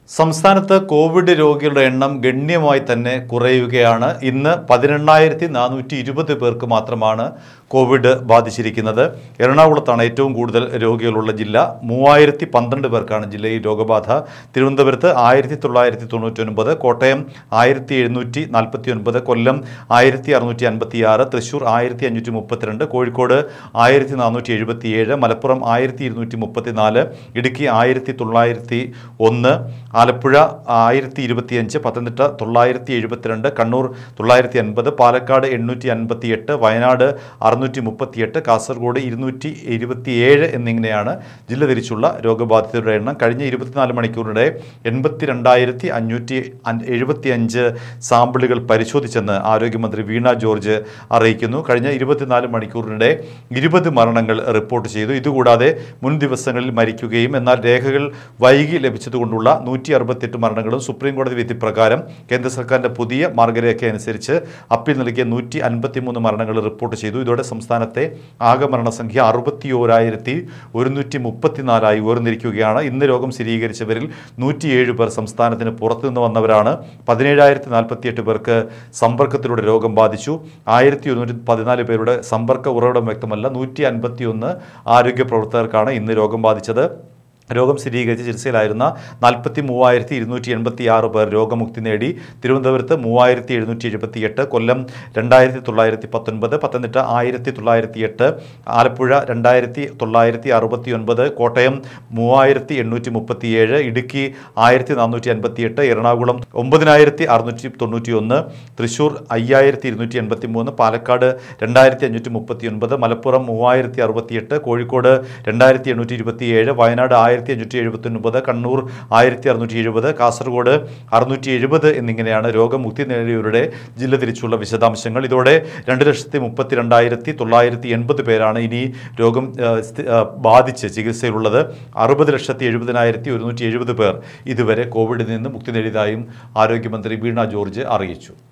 സംസ്ഥാനത്ത് കോവിഡ് രോഗികളുടെ എണ്ണം ഗണ്യമായി തന്നെ കുറയുകയാണ് ഇന്ന് പതിനെണ്ണായിരത്തി നാനൂറ്റി ഇരുപത് പേർക്ക് മാത്രമാണ് കോവിഡ് ബാധിച്ചിരിക്കുന്നത് എറണാകുളത്താണ് ഏറ്റവും കൂടുതൽ രോഗികളുള്ള ജില്ല മൂവായിരത്തി പന്ത്രണ്ട് പേർക്കാണ് ജില്ലയിൽ രോഗബാധ തിരുവനന്തപുരത്ത് ആയിരത്തി തൊള്ളായിരത്തി തൊണ്ണൂറ്റി ഒൻപത് കോട്ടയം ആയിരത്തി എഴുന്നൂറ്റി നാൽപ്പത്തി ഒൻപത് കൊല്ലം ആയിരത്തി അറുന്നൂറ്റി അൻപത്തി ആറ് തൃശ്ശൂർ ആയിരത്തി അഞ്ഞൂറ്റി മുപ്പത്തിരണ്ട് കോഴിക്കോട് ആയിരത്തി നാനൂറ്റി എഴുപത്തി ഏഴ് മലപ്പുറം ആയിരത്തി ഇരുന്നൂറ്റി മുപ്പത്തി നാല് ഇടുക്കി ആയിരത്തി തൊള്ളായിരത്തി ഒന്ന് ആലപ്പുഴ ആയിരത്തി ഇരുപത്തിയഞ്ച് പത്തനംതിട്ട തൊള്ളായിരത്തി എഴുപത്തിരണ്ട് കണ്ണൂർ തൊള്ളായിരത്തി അൻപത് പാലക്കാട് എണ്ണൂറ്റി അൻപത്തി എട്ട് വയനാട് അറുന്നൂറ്റി മുപ്പത്തിയെട്ട് കാസർഗോഡ് ഇരുന്നൂറ്റി ഇരുപത്തിയേഴ് എന്നിങ്ങനെയാണ് ജില്ല തിരിച്ചുള്ള രോഗബാധിതരുടെ എണ്ണം കഴിഞ്ഞ ഇരുപത്തിനാല് മണിക്കൂറിനിടെ എൺപത്തി രണ്ടായിരത്തി അഞ്ഞൂറ്റി എഴുപത്തി അഞ്ച് സാമ്പിളുകൾ പരിശോധിച്ചെന്ന് ആരോഗ്യമന്ത്രി വീണ ജോർജ് അറിയിക്കുന്നു കഴിഞ്ഞ ഇരുപത്തിനാല് മണിക്കൂറിനിടെ ഇരുപത് മരണങ്ങൾ റിപ്പോർട്ട് ചെയ്തു ഇതുകൂടാതെ മുൻ ദിവസങ്ങളിൽ മരിക്കുകയും എന്നാൽ രേഖകൾ വൈകി ലഭിച്ചതുകൊണ്ടുള്ള നൂറ്റി അറുപത്തെട്ട് മരണങ്ങളും സുപ്രീം കോടതി വിധി പ്രകാരം കേന്ദ്ര സർക്കാരിൻ്റെ പുതിയ മാർഗരേഖ അനുസരിച്ച് അപ്പീൽ നൽകിയ നൂറ്റി അൻപത്തിമൂന്ന് മരണങ്ങൾ റിപ്പോർട്ട് ചെയ്തു ഇതോടെ സംസ്ഥാനത്തെ ആകെ മരണസംഖ്യ അറുപത്തി ഓരായിരത്തി ഒരുന്നൂറ്റി മുപ്പത്തിനാലായി ഉയർന്നിരിക്കുകയാണ് ഇന്ന് രോഗം സ്ഥിരീകരിച്ചവരിൽ നൂറ്റിയേഴ് പേർ സംസ്ഥാനത്തിന് പുറത്തുനിന്ന് വന്നവരാണ് പതിനേഴായിരത്തി നാൽപ്പത്തിയെട്ട് പേർക്ക് സമ്പർക്കത്തിലൂടെ രോഗം ബാധിച്ചു ആയിരത്തി ഒരുന്നൂറ്റി പതിനാല് പേരുടെ സമ്പർക്ക ഉറവിടം വ്യക്തമല്ല നൂറ്റി അൻപത്തി ഒന്ന് ആരോഗ്യ പ്രവർത്തകർക്കാണ് ഇന്ന് രോഗം ബാധിച്ചത് രോഗം സ്ഥിരീകരിച്ച് ചികിത്സയിലായിരുന്ന നാൽപ്പത്തി മൂവായിരത്തി ഇരുന്നൂറ്റി എൺപത്തി ആറ് പേർ രോഗമുക്തി നേടി തിരുവനന്തപുരത്ത് മൂവായിരത്തി എഴുന്നൂറ്റി എഴുപത്തി എട്ട് കൊല്ലം രണ്ടായിരത്തി തൊള്ളായിരത്തി പത്തൊൻപത് പത്തനംതിട്ട ആയിരത്തി തൊള്ളായിരത്തി എട്ട് ആലപ്പുഴ രണ്ടായിരത്തി തൊള്ളായിരത്തി അറുപത്തി ഒൻപത് കോട്ടയം മൂവായിരത്തി എണ്ണൂറ്റി മുപ്പത്തി ഏഴ് ഇടുക്കി ആയിരത്തി നാനൂറ്റി അൻപത്തി എട്ട് എറണാകുളം ഒമ്പതിനായിരത്തി അറുന്നൂറ്റി തൊണ്ണൂറ്റി ഒന്ന് തൃശ്ശൂർ അയ്യായിരത്തി ഇരുന്നൂറ്റി എൺപത്തി മൂന്ന് പാലക്കാട് രണ്ടായിരത്തി അഞ്ഞൂറ്റി മുപ്പത്തി ഒൻപത് മലപ്പുറം മൂവായിരത്തി അറുപത്തിയെട്ട് കോഴിക്കോട് രണ്ടായിരത്തി എണ്ണൂറ്റി ഇരുപത്തി ഏഴ് വയനാട് ആയിരത്തി അഞ്ഞൂറ്റി എഴുപത്തി ഒൻപത് കണ്ണൂർ ആയിരത്തി അറുന്നൂറ്റി എഴുപത് കാസർഗോഡ് അറുന്നൂറ്റി എഴുപത് എന്നിങ്ങനെയാണ് രോഗമുക്തി നേടിയവരുടെ ജില്ല തിരിച്ചുള്ള വിശദാംശങ്ങൾ ഇതോടെ രണ്ട് ലക്ഷത്തി മുപ്പത്തി രണ്ടായിരത്തി തൊള്ളായിരത്തി എൺപത് പേരാണ് ഇനി രോഗം ആ, സ്ഥി- ആ, ബാധിച്ച് ചികിത്സയിലുള്ളത് അറുപത് ലക്ഷത്തി എഴുപതിനായിരത്തി ഒരുന്നൂറ്റി എഴുപത് പേർ ഇതുവരെ കോവിഡിൽ നിന്ന് മുക്തി നേടിയതായും ആരോഗ്യമന്ത്രി വീണ ജോർജ് അറിയിച്ചു